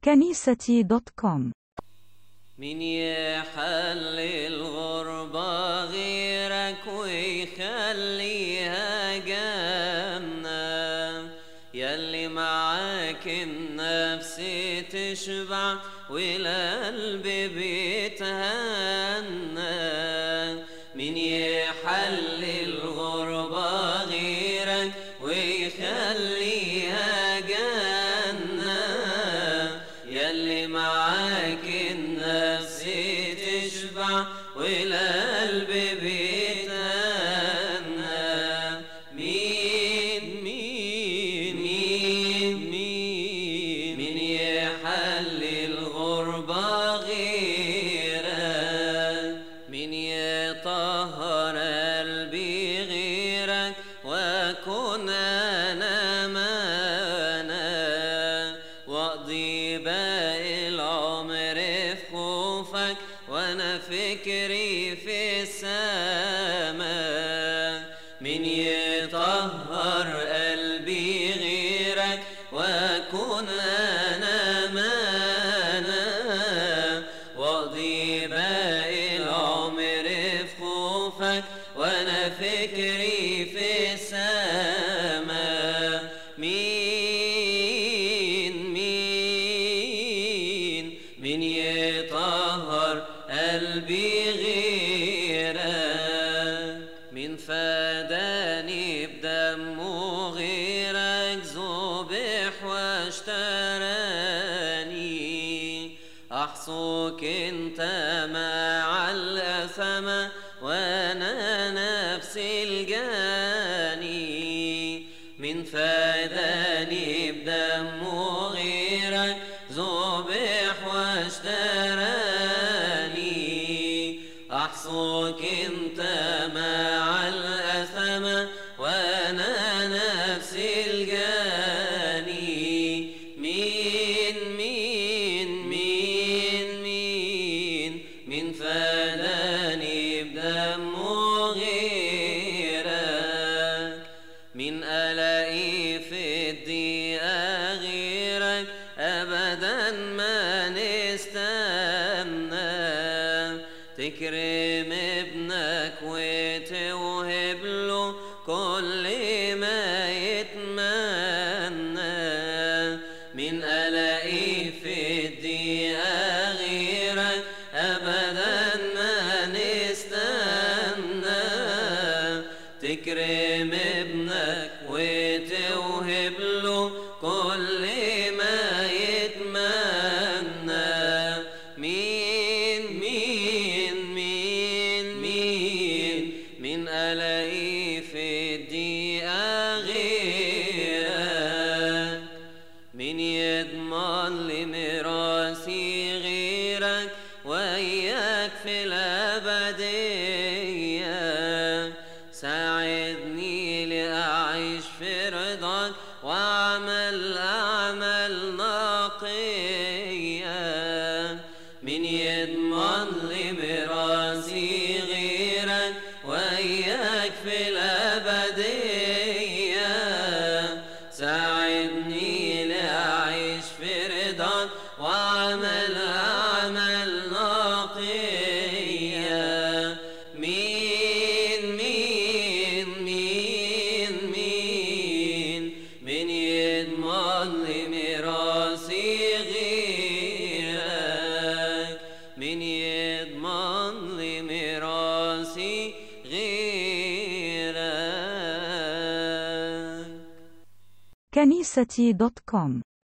كنيستي دوت كوم من يحل الغربة غيرك ويخليها جنة يلي معاك النفس تشبع والقلب بيتهنى من يحل الغربة غيرك ويخليها جنة يلي معاك النفس تشبع والقلب بيتهنى مين مين مين مين مين يحل الغربة غيرك مين يطهر قلبي غيرك واكون انا معنا واقضي باقي العمر في خوفك وانا فكري في السماء من يطهر قلبي غيرك واكون انا معنا واقضي باقي العمر في خوفك وانا فكري في السماء مين مين مين يطهر قلبي غيرك مين فداني بدمه غيرك ذبح واشتراني أحصوك انت مع الأثمة وانا نفسي الجاني من فداني بدمه غيرك ذبح واشتراني أحصوك انت مع الأثمة وانا نفسي الجاني مين مين مين مين من فداني بدمه غيرك من ألاقي في الدقيقة غيرك أبدا ما نستنى تكرم ابنك وتوهب له كل ما يتمنى من ألاقي في الدقيقة غيرك أبدا ما نستنى تكرم ابنك وتوهب له كل ما يتمنى مين مين مين مين من ألاقي في الدقيقة غيرك من يضمن لي ميراثي غيرك وإياك في الأبدية ساعدني لأعيش في رضاك وأعمل أعمال نقية من يضمن لي ميراثي غيرك وإياك في الأبدية ساعدني لأعيش في رضاك وأعمل أعمال نقية مين مين مين مين من يضمن لي ميراثي غيرك من يضمن لي ميراثي غيرك كنيستي دوت كوم